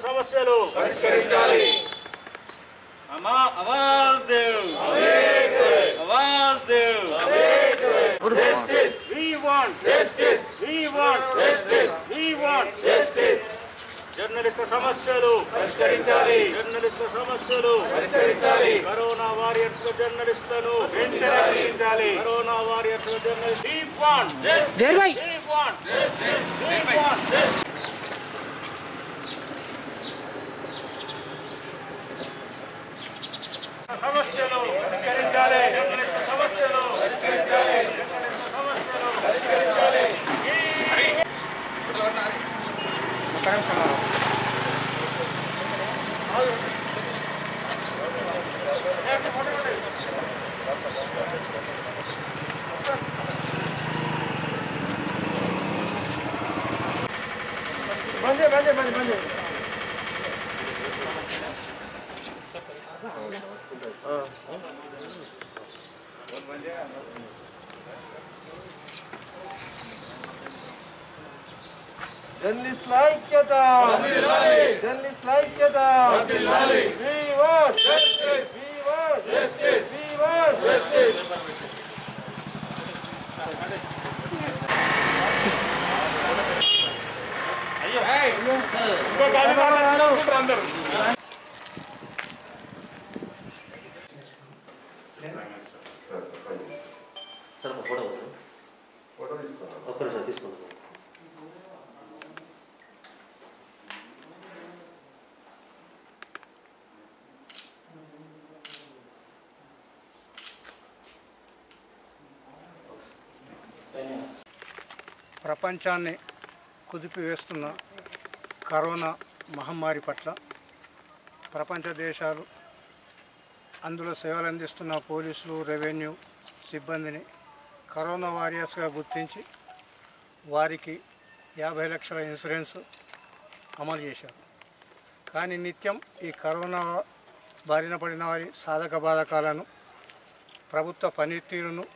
సమస్యలు పరిష్కరించాలి అమా आवाज देव आवाज देव justice we want justice we want justice we want justice జర్నలిస్టుల సమస్యలు పరిష్కరించాలి జర్నలిస్టుల సమస్యలు పరిష్కరించాలి కరోనా వారియర్స్ జర్నలిస్టులను వెంటనే రక్షించాలి corona warriors journalist we want జైర్ భాయ్ వి వాంట్ వి వాంట్ సమస్యలు పరిష్కరించాలి జర్నలిస్టు సమస్యలు పరిష్కరించాలి జర్నలిస్టు సమస్యలు పరిష్కరించాలి బందే బందే బందే బందే జర్నలిస్టుల ఐక్యత జర్నలిస్టుల ఐక్యత We want justice. We want justice. We want justice. ఇంకో గాడి మాట్లాడుకుంటారు అందరూ సార్ ఒక ఫోటో వద్దు ఫోటో తీసుకున్నాను ఒక్క నిమిషం తీసుకున్నాను ప్రపంచాన్ని కుదిపివేస్తున్న కరోనా మహమ్మారి పట్ల ప్రపంచ దేశాలు అందులో సేవలు అందిస్తున్న పోలీసులు రెవెన్యూ సిబ్బందిని కరోనా వారియర్స్గా గుర్తించి వారికి యాభై లక్షల ఇన్సూరెన్స్ అమలు చేశారు కానీ నిత్యం ఈ కరోనా బారిన పడిన వారి సాధక బాధకాలను ప్రభుత్వ పనితీరును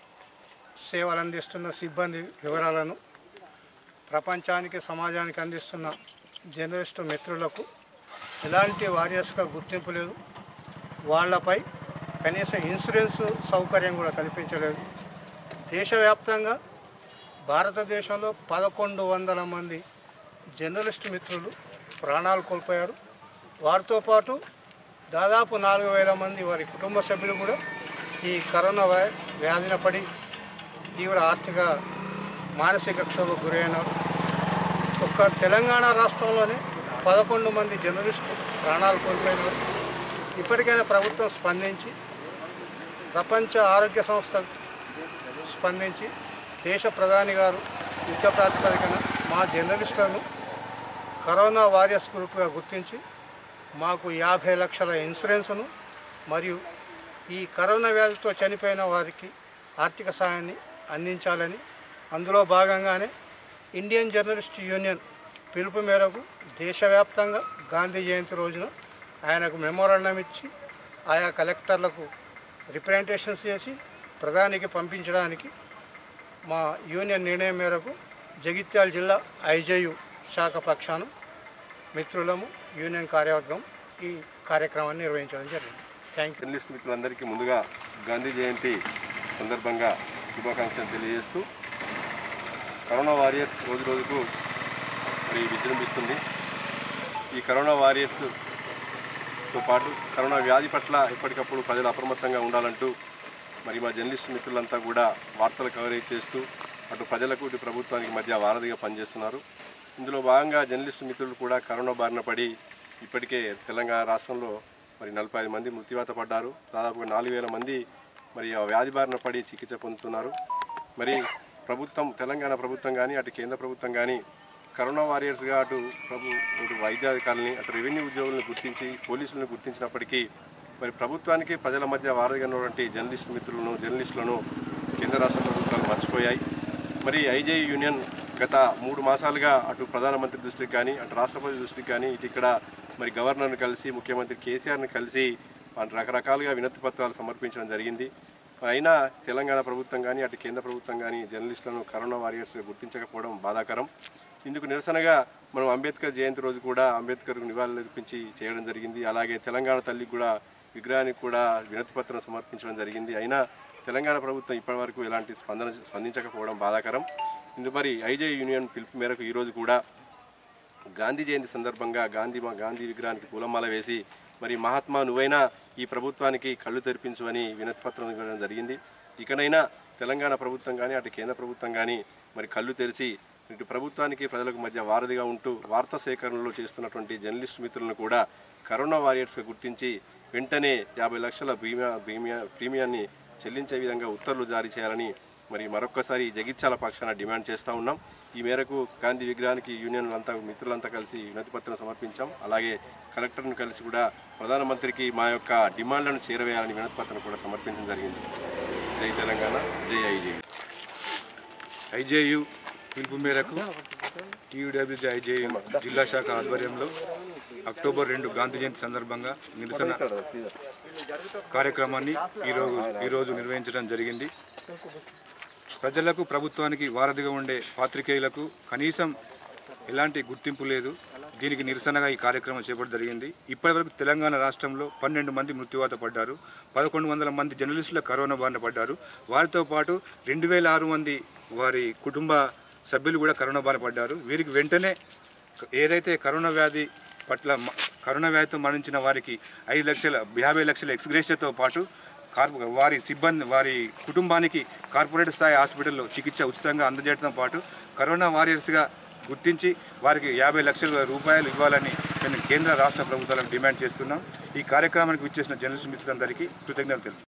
సేవలు అందిస్తున్న సిబ్బంది వివరాలను ప్రపంచానికి సమాజానికి అందిస్తున్న జర్నలిస్టు మిత్రులకు ఎలాంటి వారియర్స్గా గుర్తింపు లేదు వాళ్ళపై కనీసం ఇన్సూరెన్స్ సౌకర్యం కూడా కల్పించలేదు దేశవ్యాప్తంగా భారతదేశంలో పదకొండు వందల మంది జర్నలిస్టు మిత్రులు ప్రాణాలు కోల్పోయారు వారితో పాటు దాదాపు నాలుగు వేల మంది వారి కుటుంబ సభ్యులు కూడా ఈ కరోనా వ్యా- వ్యాధిన పడి తీవ్ర ఆర్థిక మానసిక క్షోభకు గురైనారు ఒక్క తెలంగాణ రాష్ట్రంలోనే పదకొండు మంది జర్నలిస్టులు ప్రాణాలు కోల్పోయినారు ఇప్పటికైనా ప్రభుత్వం స్పందించి ప్రపంచ ఆరోగ్య సంస్థ స్పందించి దేశ ప్రధాని గారు యుద్ధ ప్రాతిపదికన మా జర్నలిస్టులను కరోనా వారియర్స్ గ్రూప్గా గుర్తించి మాకు యాభై లక్షల ఇన్సూరెన్స్ను మరియు ఈ కరోనా వ్యాధితో చనిపోయిన వారికి ఆర్థిక సాయాన్ని అందించాలని అందులో భాగంగానే ఇండియన్ జర్నలిస్ట్ యూనియన్ పిలుపు మేరకు దేశవ్యాప్తంగా గాంధీ జయంతి రోజున ఆయనకు మెమోరాండం ఇచ్చి ఆయా కలెక్టర్లకు రిప్రజెంటేషన్స్ చేసి ప్రధానికి పంపించడానికి మా యూనియన్ నిర్ణయం మేరకు జగిత్యాల జిల్లా ఐజేయు శాఖ పక్షాన మిత్రులము యూనియన్ కార్యవర్గం ఈ కార్యక్రమాన్ని నిర్వహించడం జరిగింది థ్యాంక్ యూ జర్నలిస్ట్ మిత్రులందరికీ ముందుగా గాంధీ జయంతి సందర్భంగా శుభాకాంక్షలు తెలియజేస్తూ కరోనా వారియర్స్ రోజు రోజుకు మరి విజృంభిస్తుంది ఈ కరోనా వారియర్స్తో పాటు కరోనా వ్యాధి పట్ల ఎప్పటికప్పుడు ప్రజలు అప్రమత్తంగా ఉండాలంటూ మరి మా జర్నలిస్ట్ మిత్రులంతా కూడా వార్తలు కవరేజ్ చేస్తూ అటు ప్రజలకు ఇటు ప్రభుత్వానికి మధ్య వారధిగా పనిచేస్తున్నారు ఇందులో భాగంగా జర్నలిస్ట్ మిత్రులు కూడా కరోనా బారిన పడి ఇప్పటికే తెలంగాణ రాష్ట్రంలో మరి నలభై ఐదు మంది మృత్యువాత పడ్డారు దాదాపుగా నాలుగు వేల మంది మరి ఆ వ్యాధి బారిన పడి చికిత్స పొందుతున్నారు మరి ప్రభుత్వం తెలంగాణ ప్రభుత్వం కానీ అటు కేంద్ర ప్రభుత్వం కానీ కరోనా వారియర్స్గా అటు ప్రభు ఇటు వైద్యాధికారులని అటు రెవెన్యూ ఉద్యోగులను గుర్తించి పోలీసులను గుర్తించినప్పటికీ మరి ప్రభుత్వానికి ప్రజల మధ్య వారధిగా ఉన్నటువంటి జర్నలిస్ట్ మిత్రులను జర్నలిస్టులను కేంద్ర రాష్ట్ర ప్రభుత్వాలు మర్చిపోయాయి మరి ఐజే యూనియన్ గత మూడు మాసాలుగా అటు ప్రధానమంత్రి దృష్టికి కానీ అటు రాష్ట్రపతి దృష్టికి కానీ ఇటు ఇక్కడ మరి గవర్నర్ని కలిసి ముఖ్యమంత్రి కేసీఆర్ని కలిసి వాళ్ళు రకరకాలుగా వినతి పత్రాలు సమర్పించడం జరిగింది మరి అయినా తెలంగాణ ప్రభుత్వం కానీ అటు కేంద్ర ప్రభుత్వం కానీ జర్నలిస్టులను కరోనా వారియర్స్ గుర్తించకపోవడం బాధాకరం ఇందుకు నిరసనగా మనం అంబేద్కర్ జయంతి రోజు కూడా అంబేద్కర్కు నివాళులర్పించి చేయడం జరిగింది అలాగే తెలంగాణ తల్లికి కూడా విగ్రహానికి కూడా వినతి పత్రం సమర్పించడం జరిగింది అయినా తెలంగాణ ప్రభుత్వం ఇప్పటివరకు ఎలాంటి స్పందన స్పందించకపోవడం బాధాకరం ఇందు మరి ఐజే యూనియన్ పిలుపు మేరకు ఈరోజు కూడా గాంధీ జయంతి సందర్భంగా గాంధీ మా గాంధీ విగ్రహానికి పూలమాల వేసి మరి మహాత్మా నువ్వైనా ఈ ప్రభుత్వానికి కళ్ళు తెరిపించు అని వినతి పత్రం ఇవ్వడం జరిగింది ఇకనైనా తెలంగాణ ప్రభుత్వం కానీ అటు కేంద్ర ప్రభుత్వం కానీ మరి కళ్ళు తెరిచి ఇటు ప్రభుత్వానికి ప్రజలకు మధ్య వారధిగా ఉంటూ వార్తా సేకరణలో చేస్తున్నటువంటి జర్నలిస్ట్ మిత్రులను కూడా కరోనా వారియర్స్గా గుర్తించి వెంటనే యాభై లక్షల బీమా బీమా ప్రీమియాన్ని చెల్లించే విధంగా ఉత్తర్వులు జారీ చేయాలని మరి మరొక్కసారి జగిత్యాల పక్షాన డిమాండ్ చేస్తూ ఉన్నాం ఈ మేరకు గాంధీ విగ్రహానికి యూనియన్ అంతా మిత్రులంతా కలిసి వినతి పత్రం సమర్పించాం అలాగే కలెక్టర్ను కలిసి కూడా ప్రధానమంత్రికి మా యొక్క డిమాండ్లను చేరవేయాలని వినతి పత్రం కూడా సమర్పించడం జరిగింది జై తెలంగాణ జై ఐజే ఐజేయు పిలుపు మేరకు టీయూడబ్ల్యూజీ ఐజేయు జిల్లా శాఖ ఆధ్వర్యంలో అక్టోబర్ రెండు గాంధీ జయంతి సందర్భంగా నిరసన కార్యక్రమాన్ని ఈరోజు ఈరోజు నిర్వహించడం జరిగింది ప్రజలకు ప్రభుత్వానికి వారధిగా ఉండే పాత్రికేయులకు కనీసం ఎలాంటి గుర్తింపు లేదు దీనికి నిరసనగా ఈ కార్యక్రమం చేపట్టడం జరిగింది ఇప్పటివరకు తెలంగాణ రాష్ట్రంలో పన్నెండు మంది మృత్యువాత పడ్డారు పదకొండు వందల మంది జర్నలిస్టులు కరోనా బారిన పడ్డారు వారితో పాటు రెండు వేల ఆరు మంది వారి కుటుంబ సభ్యులు కూడా కరోనా బారిన పడ్డారు వీరికి వెంటనే ఏదైతే కరోనా వ్యాధి పట్ల మ- కరోనా వ్యాధితో మరణించిన వారికి ఐదు లక్షల యాభై లక్షల ఎక్స్గ్రేషియాతో పాటు కార్పొ వారి సిబ్బంది వారి కుటుంబానికి కార్పొరేట్ స్థాయి హాస్పిటల్లో చికిత్స ఉచితంగా అందజేయడంతో పాటు కరోనా వారియర్స్గా గుర్తించి వారికి యాభై లక్షల రూపాయలు ఇవ్వాలని మేము కేంద్ర రాష్ట్ర ప్రభుత్వాలకు డిమాండ్ చేస్తున్నాం ఈ కార్యక్రమానికి విచ్చేసిన జర్నలిస్ట్ మిత్రులందరికీ కృతజ్ఞతలు తెలుపు